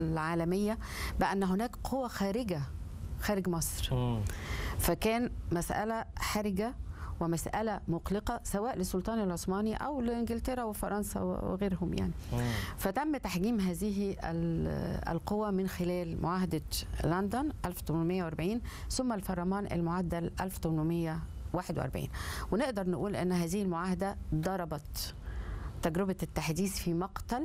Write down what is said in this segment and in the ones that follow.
العالميه بان هناك قوى خارجه خارج مصر مم. فكان مساله حرجه ومسألة مقلقة سواء للسلطان العثماني أو لإنجلترا وفرنسا وغيرهم يعني مم. فتم تحجيم هذه ال- القوى من خلال معاهدة لندن 1840 ثم الفرمان المعدل 1841 ونقدر نقول أن هذه المعاهدة ضربت تجربة التحديث في مقتل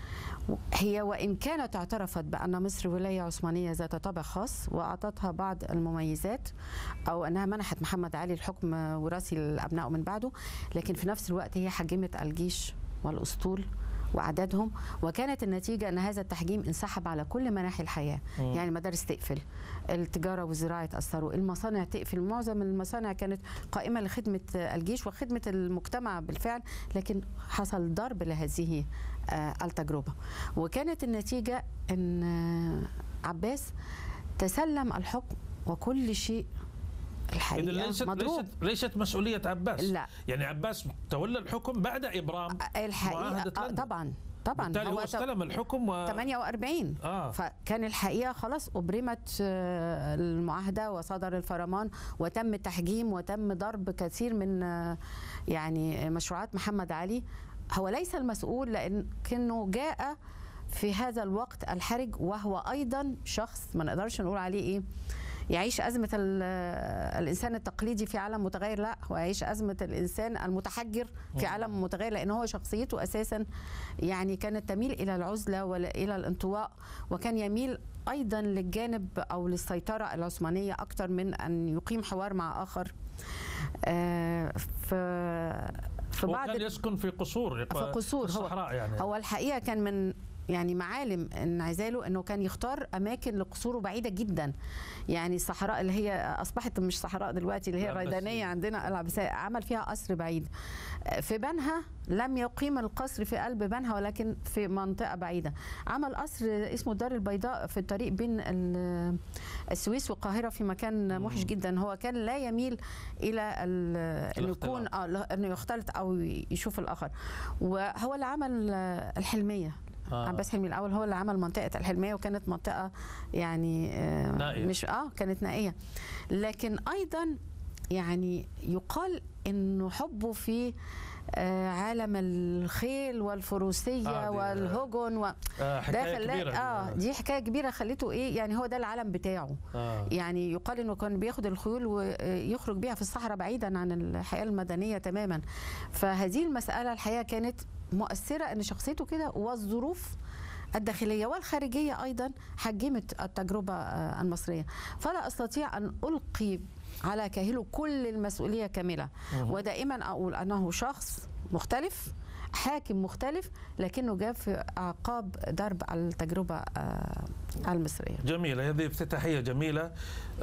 هي وإن كانت اعترفت بأن مصر ولاية عثمانية ذات طابع خاص وأعطتها بعض المميزات أو أنها منحت محمد علي الحكم وراثي لأبنائه من بعده لكن في نفس الوقت هي حجمت الجيش والأسطول وعددهم وكانت النتيجة أن هذا التحجيم انسحب على كل مناحي الحياة مم. يعني المدارس تقفل التجارة والزراعة تأثروا المصانع تقفل معظم المصانع كانت قائمة لخدمة الجيش وخدمة المجتمع بالفعل لكن حصل ضرب لهذه آه، التجربة وكانت النتيجة أن آه، عباس تسلم الحكم وكل شيء إذا الحقيقة ليست مضروب ليست ليست مسؤولية عباس لا. يعني عباس تولى الحكم بعد إبرام الحقيقة معاهدة آه، لندن. طبعا طبعا بالتالي هو ت- استلم الحكم و... 48 آه. فكان الحقيقه خلاص ابرمت آه، المعاهده وصدر الفرمان وتم تحجيم وتم ضرب كثير من آه، يعني مشروعات محمد علي هو ليس المسؤول لكنه جاء في هذا الوقت الحرج وهو ايضا شخص ما نقدرش نقول عليه ايه يعيش أزمة ال- الإنسان التقليدي في عالم متغير لا هو يعيش أزمة الإنسان المتحجر في عالم متغير لأن هو شخصيته أساسا يعني كانت تميل إلى العزلة وإلى الانطواء وكان يميل أيضا للجانب أو للسيطرة العثمانية أكثر من أن يقيم حوار مع آخر آه، ف في بعض وكان يسكن في قصور في قصور في هو الصحراء يعني هو الحقيقه كان من يعني معالم انعزاله انه كان يختار اماكن لقصوره بعيده جدا يعني الصحراء اللي هي اصبحت مش صحراء دلوقتي اللي هي العباسية. الريدانيه عندنا العباسية عمل فيها قصر بعيد في بنها لم يقيم القصر في قلب بنها ولكن في منطقه بعيده عمل قصر اسمه الدار البيضاء في الطريق بين ال- السويس والقاهره في مكان موحش جدا هو كان لا يميل الى ال- انه الاختلاط. يكون اه لا- انه يختلط او يشوف الاخر وهو اللي عمل آه، الحلميه آه. آه. عباس حلمي الاول هو اللي عمل منطقه الحلميه وكانت منطقه يعني آه نائية. مش اه كانت نائيه لكن ايضا يعني يقال انه حبه في آه عالم الخيل والفروسيه آه، آه دي- والهجن و... آه حكاية خلا- كبيرة اه دي حكايه كبيره خليته ايه يعني هو ده العالم بتاعه آه. يعني يقال انه كان بياخد الخيول ويخرج بيها في الصحراء بعيدا عن الحياه المدنيه تماما فهذه المساله الحقيقه كانت مؤثره ان شخصيته كده والظروف الداخليه والخارجيه ايضا حجمت التجربه آه، المصريه فلا استطيع ان القي على كاهله كل المسؤوليه كامله ودائما اقول انه شخص مختلف حاكم مختلف لكنه جاء في اعقاب ضرب التجربه آه، المصريه جميلة هذه افتتاحية جميلة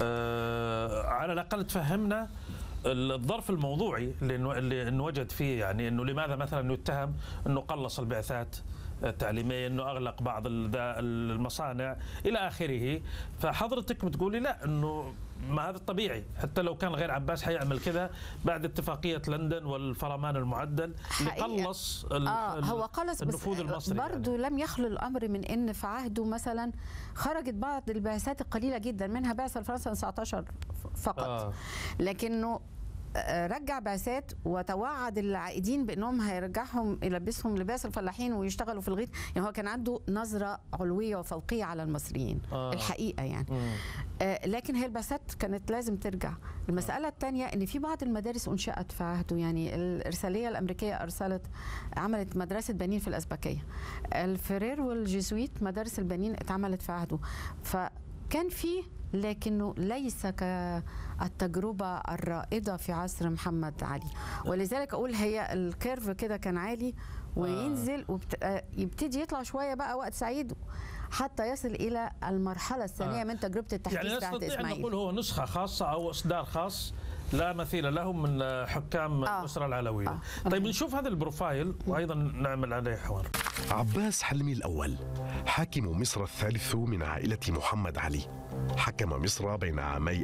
آه على الأقل تفهمنا الظرف الموضوعي اللي انو- اللي انوجد فيه يعني انه لماذا مثلا يتهم انه قلص البعثات التعليميه انه اغلق بعض ال- ذا- المصانع الى اخره فحضرتك بتقولي لا انه ما هذا الطبيعي حتى لو كان غير عباس حيعمل كذا بعد اتفاقيه لندن والفرمان المعدل اللي حقيقة. قلص ال- اه ال- هو قلص بس النفوذ المصري برضه لم يخلو الامر من ان في عهده مثلا خرجت بعض البعثات القليله جدا منها بعثه لفرنسا 19 فقط آه. آه. لكنه آه، رجع بعثات وتوعد العائدين بانهم هيرجعهم يلبسهم لباس الفلاحين ويشتغلوا في الغيط يعني هو كان عنده نظره علويه وفوقيه على المصريين آه. آه. الحقيقه يعني مم. آه، لكن هي البعثات كانت لازم ترجع المسألة الثانية أن في بعض المدارس أنشأت في عهده يعني الإرسالية الأمريكية أرسلت عملت مدرسة بنين في الأسبكية الفرير والجيزويت مدارس البنين اتعملت في عهده فكان فيه لكنه ليس كالتجربة الرائدة في عصر محمد علي ولذلك أقول هي الكيرف كده كان عالي وينزل ويبتدي يطلع شوية بقى وقت سعيد حتى يصل إلى المرحلة الثانية آه. من تجربة التحديث يعني في عهد نستطيع ان إسماعيل نقول هو نسخه خاصه او اصدار خاص لا مثيل له من حكام آه. الاسره العلويه. آه. طيب نشوف هذا البروفايل وايضا نعمل عليه حوار. عباس حلمي الأول حاكم مصر الثالث من عائلة محمد علي حكم مصر بين عامي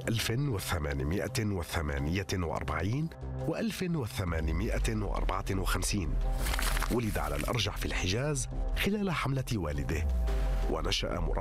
1848 و 1854 ولد على الأرجح في الحجاز خلال حملة والده ونشأ مرفقا